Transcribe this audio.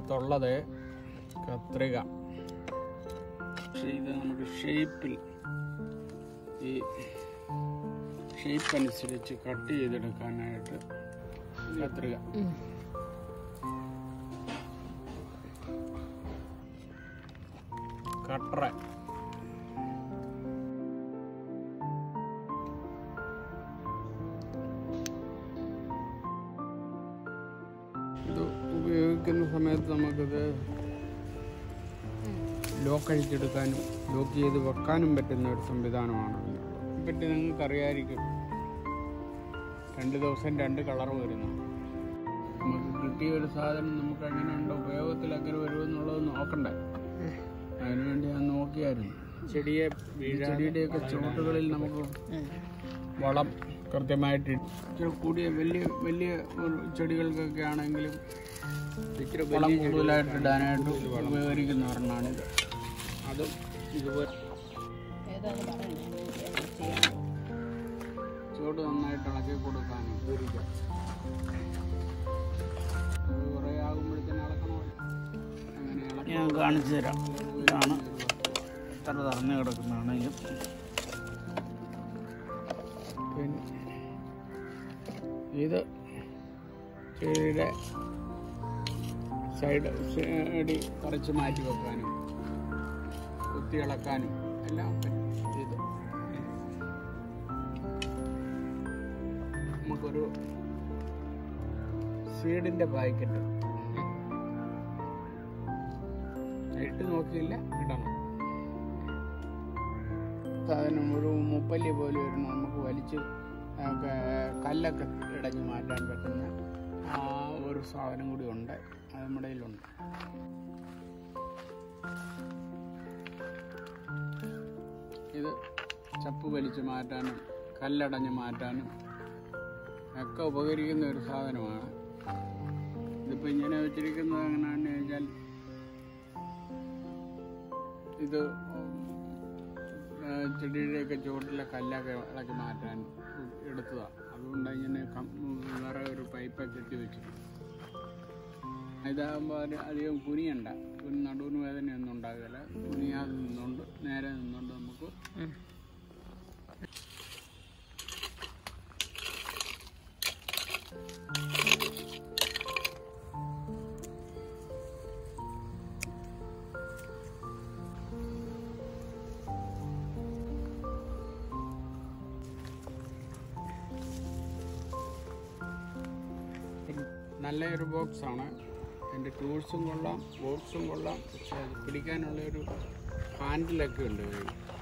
അടുത്തുള്ളത് കത്രിക പക്ഷേ ഇത് നമുക്ക് ഷേപ്പിൽ ഈ ഷേപ്പ് അനുസരിച്ച് കട്ട് ചെയ്തെടുക്കാനായിട്ട് കത്രിക കട്ടറ ഇത് ഉപയോഗിക്കുന്ന സമയത്ത് നമുക്കിത് ലോക്ക് അഴിച്ചെടുക്കാനും ലോക്ക് ചെയ്ത് വെക്കാനും പറ്റുന്ന ഒരു സംവിധാനമാണ് ഇതിനുള്ളത് പറ്റി നിങ്ങൾക്ക് അറിയാമായിരിക്കും രണ്ട് ദിവസം രണ്ട് കളർ വരുന്നു നമുക്ക് കിട്ടിയ ഒരു സാധനം നമുക്ക് എങ്ങനെയുണ്ട് ഉപയോഗത്തിൽ എങ്ങനെ വരുമെന്നുള്ളത് നോക്കണ്ടേ അതിനുവേണ്ടി ഞാൻ നോക്കിയായിരുന്നു ചെടിയെ ചെടിയുടെയൊക്കെ ചുവട്ടുകളിൽ നമുക്ക് വളം കൃത്യമായിട്ട് ഇട്ട് ഇച്ചിരി കൂടിയ വലിയ വലിയ ഒരു ചെടികൾക്കൊക്കെ ആണെങ്കിലും ഇച്ചിരി വളം കൂടുതലായിട്ട് ഇടാനായിട്ട് ഉപകരിക്കുന്ന ഒരെണ്ണമാണിത് അതും ഇതുപോലെ ചുവട് നന്നായിട്ട് ഇളക്കി കൊടുക്കാനും അത് കുറേ ആകുമ്പോഴത്തേന് ഇളക്കണമല്ലോ അങ്ങനെ ഇളക്കി ഞാൻ കാണിച്ചു തരാം ഇതാണ് എത്ര തറഞ്ഞു കിടക്കുന്നതാണെങ്കിലും പിന്നെ ഇത് ചെടിയുടെ സൈഡ് സൈഡി പറിച്ച് മാറ്റി വെക്കാനും കുത്തി ഇളക്കാനും എല്ലാം പറ്റും ഇത് നമുക്കൊരു സീഡിൻ്റെ പാക്കറ്റ് ഇട്ട് നോക്കിയില്ല ഇടണം സാധനം ഒരു മുപ്പല്ലി പോലെ വരണം നമുക്ക് വലിച്ച് ആ, ക- കല്ലൊക്കെ ഇടഞ്ഞ് മാറ്റാൻ പറ്റുന്ന ആ ഒരു സാധനം കൂടി ഉണ്ട് അത് നമ്മുടെ കയ്യിലുണ്ട് ഇത് ചപ്പ് വലിച്ച് മാറ്റാനും കല്ലടഞ്ഞ് മാറ്റാനും ഒക്കെ ഉപകരിക്കുന്ന ഒരു സാധനമാണ് ഇതിപ്പോൾ ഇങ്ങനെ വെച്ചിരിക്കുന്നത് എങ്ങനെയാണെന്ന് വെച്ചാൽ ഇത് ആ, ചെടിയുടെയൊക്കെ ചുവട്ടിലെ കല്ലൊക്കെ ഇളക്കി മാറ്റാൻ എടുത്തതാണ് അതുകൊണ്ട് ഇങ്ങനെ കം- വേറെ ഒരു പൈപ്പൊക്കെ കെട്ടി വെച്ചു ഇതാകുമ്പോൾ അത് അധികം കുനിയണ്ട കുനി നടുവിന് വേദനയൊന്നും ഉണ്ടാകില്ല കുനിയാതെ നിന്നുകൊണ്ട് നേരെ നിന്നുകൊണ്ട് നമുക്ക് നല്ലൊരു ബോക്സാണ് എൻ്റെ ടൂൾസും കൊള്ളാം ബോക്സും കൊള്ളാം പക്ഷേ അത് പിടിക്കാനുള്ള ഒരു ഹാൻഡിലൊക്കെ ഉണ്ട് ഇതിൽ.